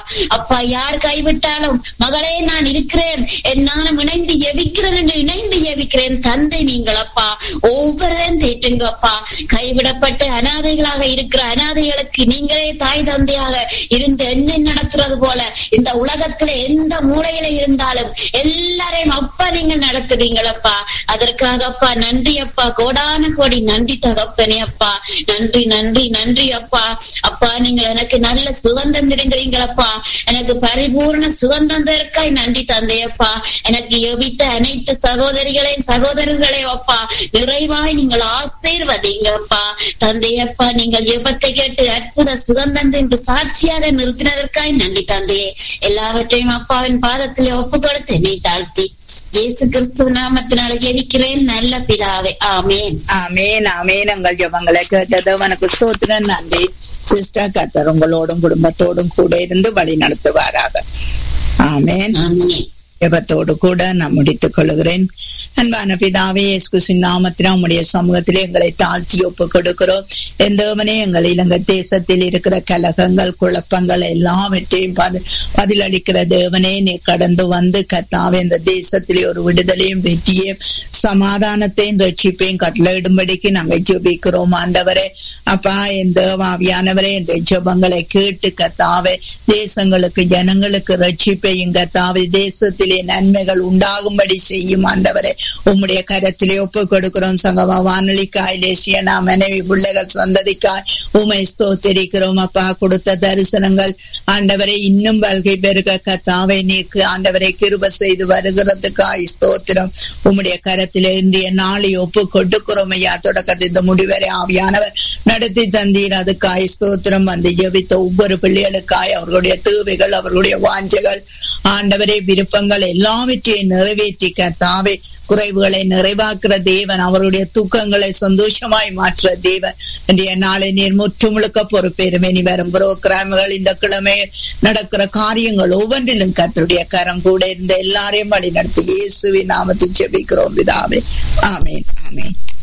அப்பா யார் கைவிட்டாலும் மகளே நான் இருக்கிறேன் என்னாலும் இணைந்து எவிக்கிறேன் என்று இணைந்து எவிக்கிறேன் தந்தை நீங்கள் அப்பா ஒவ்வொருவரும் தேற்றுங்க அப்பா கைவிடப்பட்டு அனாதைகளாக இருக்கிற அனாதைகளுக்கு நீங்களே தாய் தந்தையாக இருந்து என்ன நடத்துறது போல இந்த உலகத்துல எந்த மூலையில இருந்தாலும் எல்லாரையும் அப்பா நீங்க நடத்துறீங்களப்பா அதற்காக அப்பா நன்றி அப்பா கோடான கோடி நன்றி தகப்பனே அப்பா நன்றி நன்றி நன்றி அப்பா அப்பா நீங்க எனக்கு நல்ல சுகந்தம் தருகிறீங்களப்பா எனக்கு பரிபூர்ண சுகந்தம் தற்காய் நன்றி தந்தையப்பா எனக்கு யோபித்த அனைத்து சகோதரிகளையும் சகோதரர்களையும் அப்பா நிறைவாய் நீங்கள் ஆசீர்வதிங்கப்பா தந்தையப்பா நீங்கள் ஜெபத்தை கேட்டு அற்புத சுகந்தம் என்று சாட்சியாக நிறுத்தினதற்காய் நன்றி தந்தையே எல்லாவற்றையும் அப்பாவின் பாதத்திலே ஒப்பு கொடுத்து என்னை தாழ்த்தி இயேசு கிறிஸ்துவ நாமத்தினால ஜெபிக்கிறேன் நல்ல பிதாவே ஆமேன் ஆமேன் ஆமேன் உங்கள் ஜபங்களை கேட்டது உனக்கு சோத்திரன் நன்றி சிஸ்டர் கத்தர் உங்களோடும் குடும்பத்தோடும் கூட இருந்து வழி நடத்துவாராக ஆமேன் ஆமேன் ஜபத்தோடு கூட நான் முடித்துக் கொள்கிறேன் அன்பான பிதாவே இயேசுவின் நாமத்தினால் உம்முடைய சமூகத்திலே எங்களை தாழ்த்தி ஒப்பு கொடுக்கிறோம் எந்தவனே எங்கள் இலங்கை தேசத்தில் இருக்கிற கலகங்கள் குழப்பங்கள் எல்லாவற்றையும் பதி- பதிலளிக்கிற தேவனே நீ கடந்து வந்து கத்தாவே இந்த தேசத்திலே ஒரு விடுதலையும் வெற்றியும் சமாதானத்தையும் ரட்சிப்பையும் கட்டளையிடும்படிக்கு நாங்கள் ஜெபிக்கிறோம் ஆண்டவரே அப்பா என் தேவாவியானவரே இந்த ஜெபங்களை கேட்டு கத்தாவே தேசங்களுக்கு ஜனங்களுக்கு ரட்சிப்பையும் கத்தாவே தேசத்திலே நன்மைகள் உண்டாகும்படி செய்யும் ஆண்டவரே உம்முடைய கரத்திலே ஒப்பு கொடுக்கிறோம் சங்கமா வானொலிக்காய் தேசியனா மனைவி பிள்ளைகள் சந்ததிக்காய் உமை ஸ்தோத்திரிக்கிறோம் அப்பா கொடுத்த தரிசனங்கள் ஆண்டவரை இன்னும் வல்கை பெருக கத்தாவை நீக்கு ஆண்டவரை கிருப செய்து வருகிறதுக்காய் ஸ்தோத்திரம் உம்முடைய கரத்திலே இந்திய நாளை ஒப்பு கொடுக்கிறோம் ஐயா தொடக்கத்தை இந்த முடிவரை ஆவியானவர் நடத்தி தந்தீர் அதுக்காய் ஸ்தோத்திரம் வந்து ஜெபித்த ஒவ்வொரு பிள்ளைகளுக்காய் அவர்களுடைய தேவைகள் அவர்களுடைய வாஞ்சைகள் ஆண்டவரே விருப்பங்கள் எல்லாவற்றையும் நிறைவேற்றி கத்தாவே குறைவுகளை நிறைவாக்குற தேவன் அவருடைய தூக்கங்களை சந்தோஷமாய் மாற்ற தேவன் இன்றைய நாளை நீர் முற்று முழுக்க பொறுப்பேறும் இனி வரும் புரோகிராம்கள் இந்த கிழமை நடக்கிற காரியங்கள் ஒவ்வொன்றிலும் கத்தருடைய கரம் கூட இருந்த எல்லாரையும் வழி நடத்தி இயேசுவின் நாமத்தில் ஜெபிக்கிறோம் பிதாவே ஆமேன் ஆமேன்